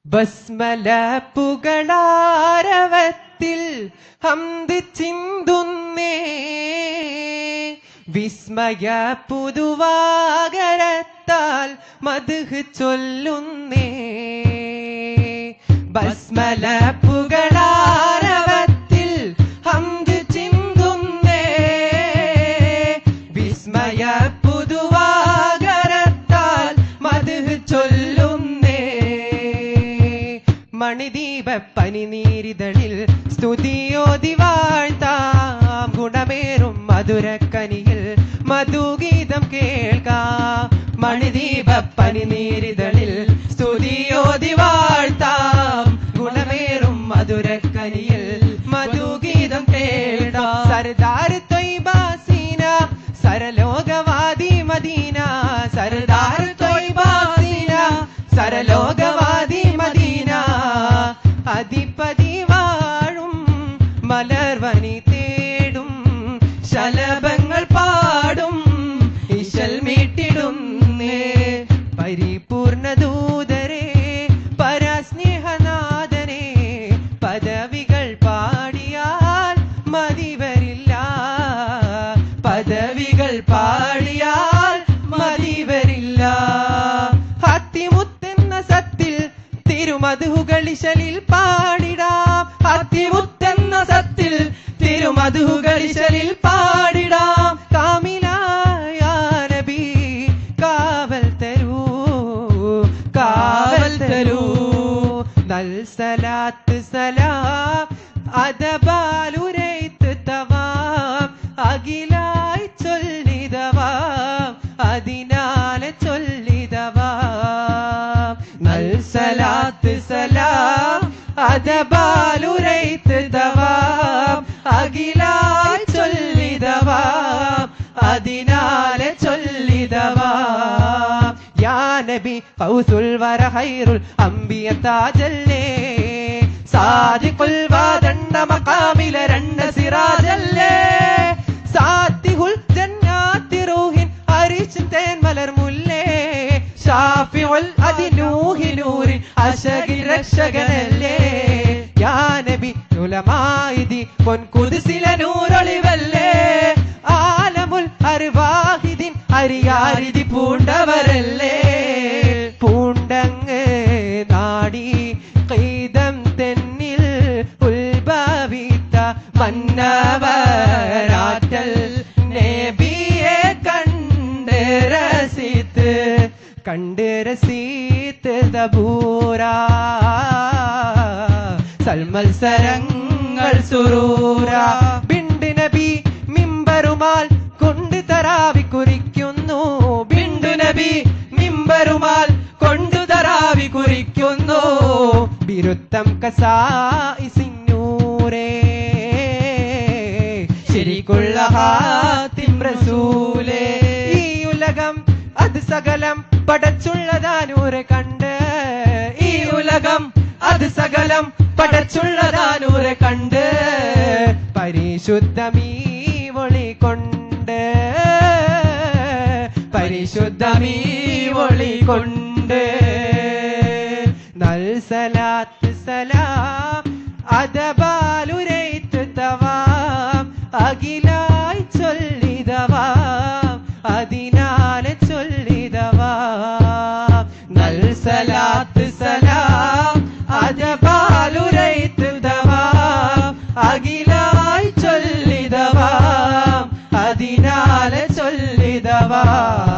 ബസ്മല പുകളാരവത്തിൽ ഹംദ് ചിന്തുന്നേ വിസ്മയ പുതുവാകരത്താൽ മധുഹ് ചൊല്ലുന്നേ ബസ്മല പുകളാരവത്തിൽ ഹംദ് ചിന്തുന്നേ വിസ്മയ പുതുവാകരത്താൽ മധുഹ് ചൊല്ലുന്നേ മണിദീപ പനിനീരിതളിൽ സ്തുതിയോതി വാഴ്ത്താം ഗുണമേറും മധുരക്കനിയിൽ മധുഗീതം കേൾക്കാം മണിദീപ പനിനീരിതളിൽ സ്തുതിയോതി വാഴ്ത്താം ഗുണമേറും മധുരക്കനിയിൽ മധുഗീതം കേൾക്കാം സർദാർ തൊയ്ബാസീന സരലോകവാദി മദീന സർദാർ തൊയ്ബാസീന സരലോകവാദി മദീന അധിപതി വാഴും മലർവനി തേടും ശലഭങ്ങൾ പാടും ഇശൽ മീട്ടിടുന്നേ പരിപൂർണ ദൂതരെ പരസ്നേഹനാഥനെ പദവികൾ പാടിയാൽ മതിവരില്ല പദവികൾ പാടിയാൽ മതിവരില്ല ഹത്തിമുത്തെന്ന സത്തിൽ തിരുമധുകളിശലിൽ പാടിടാം ഹത്തിമുത്തെന്ന സത്തിൽ തിരുമധുകളിശലിൽ പാടിടാം കാമിലായ നബി കാവൽ തരൂ കാവൽ തരൂ നൽ സലാത്ത് സലാം അതബാലുരൈത്ത് തവാം അഖിലായി ചൊല്ലിതവാം അതിനാലെ ചൊല്ലിതവാം നൽ സലാത്ത് സലാം അതബാലുരൈത്ത് തവാം അഖിലായി ചൊല്ലിതവാം അതിനാലെ ചൊല്ലിതവാം യാ നബി ഫൗസുൽ വര ഹൈറുൽ അംബിയ താജല്ലേ സാദിഖുൽ വാദണ്ട മഖാമില രണ്ട് സിറാജല്ലേ സാത്തിഹുൽ ജന്നാത്തി റൂഹിൻ അരിശ് തേൻ മലർ മുല്ലേ ഷാഫിഉൽ അതിനൂഹി നൂരിൻ അശകി രക്ഷകനല്ലേ യാ നബി ഉലമായിദി പൊൻ കുതിസില നൂറൊളിവല്ലേ ആലമുൽ അർവാഹിദിൻ അരിയാരിതി പൂണ്ടവരല്ലേ പൂണ്ടങ്ങ് നാടി കൈതം തെന്നിൽ ഉത്ഭവിത്ത മന്നവരാറ്റൽ നബിയെ കണ്ട് രസിത്ത് കണ്ട് രസിത്ത് ദബൂരാ സൽമത്സരങ്ങൾ സുറൂര ബിണ്ട് നബി മിമ്പറുമാൽ കൊണ്ട് തറാവി കുറിക്കുന്നു ബിണ്ടു നബി മിമ്പറുമാൽ കൊണ്ടു തറാവി കുറിക്കുന്നു ബിരുത്തം കസായിസിന്നൂരേ ശരിക്കുള്ള ഹാത്തിം റസൂലേ ഈ ഉലകം അത് സകലം പടച്ചുള്ളതാനൂരെ കണ്ട് ഈ ഉലകം അത് സകലം പടച്ചുള്ളതാനൂരെ കണ്ട് പരിശുദ്ധമീ ഒളി കൊണ്ട് പരിശുദ്ധമീ ഒളി കൊണ്ട് നൽ സലാത്ത് സലാം അതബാലുരൈത്ത് തവാം അഖിലായി ചൊല്ലിതവാം അതിനാലെ ചൊല്ലിതവാം നൽ സലാത്ത് സലാം അതബാലുരൈത്ത് തവാം അഖിലായി ചൊല്ലിതവാം അതിനാലെ ചൊല്ലിതവാം